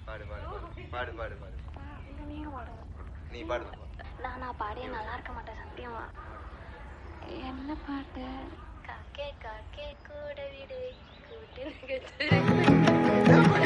பாடு பாடு பாடு பாடு பாடு பாடு நீங்க பாடுங்க நீ பாடு நான் நான் பாடிய நல்லா இருக்க மாட்டேன் சத்தியமா என்ன பாட்டு காக்கே காக்கே கூட விடு கூட்டு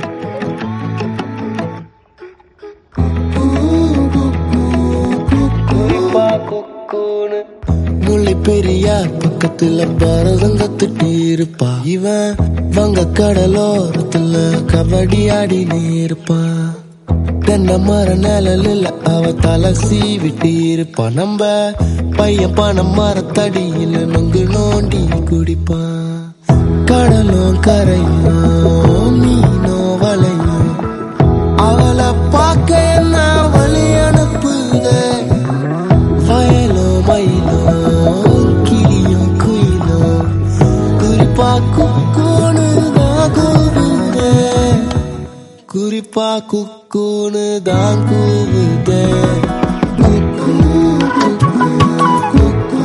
முல்லை பெரியார் பக்கத்துல பரதம் கத்துட்டு இருப்பா இவன் வங்க கடலோரத்துல கபடி ஆடினே இருப்பான் தென்னை மர நிழலில் அவ தலை சீவிட்டு இருப்பா நம்ம பையன் பணம் மரத்தடியில் நொங்கு நோண்டி குடிப்பான் கடலும் கரையும் மீனோ வலையும் அவளை பார்க்க என்ன வழி அனுப்புதே வயலோ மயிலோ கிளியும் குயிலும் குறிப்பா குக்கூனு தான் கூவுதே குறிப்பா குக்கூனு தான் கூவுதே குக்கூ, குக்கூ, குக்கூ.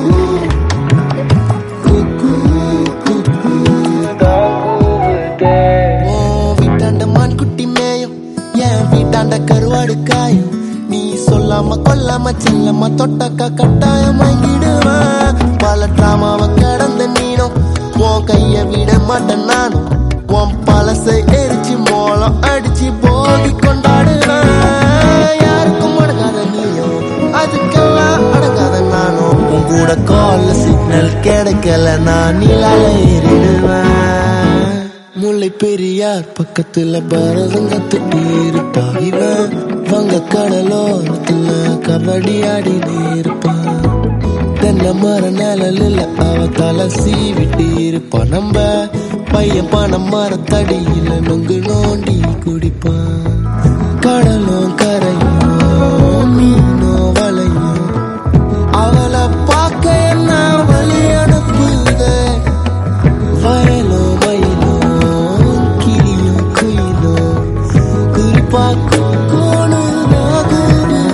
குக்கூ, குக்கூ தான் கூவுதே. உன் வீட்டாண்ட மான்குட்டி மேயும் என் வீட்டாண்ட கருவாடு காயும் நீ சொல்லாம கொல்லாம செல்லாம தொட்டக்கா கட்டாயம் வாங்கிடுவேன் பல டிராமாவை கடந்த நீனும் உன் கைய விட மாட்டேன் நானும் உன் பழசை எரிச்சு மோளம் அடிச்சு போதி கொண்டாடுவேன் யாருக்கும் அடங்காத நீயும் அதுக்கெல்லாம் அடங்காத நானும் உன் கூட கால் சிக்னல் கிடைக்கல நான் நிலால ஏறிடுவேன் முல்லை பெரியார் பக்கத்துல பரதம் கத்துட்டு இருப்பா இவன் வங்க கடலோரத்துல கபடி ஆடினே இருப்பான் தென்னை மர நிழலில் அவ தலை சீவிட்டு இருப்பா நம்ம பையன் பணம் மரத்தடியில நொங்கு நோண்டி குடிப்பான் கடலும் கரையும் மீனோ வலையும் அவளை பார்க்க என்ன வழி அனுப்புதே வயலோ மயிலோ கிளியும் குயிலும் குறிப்பா குக்கூனு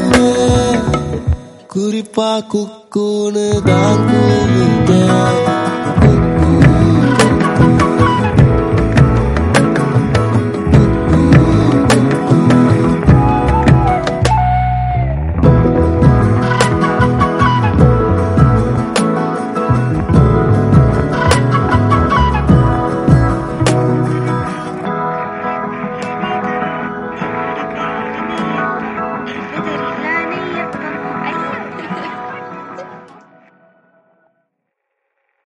தான் குறிப்பா குக்கூனு தான் கூவுதே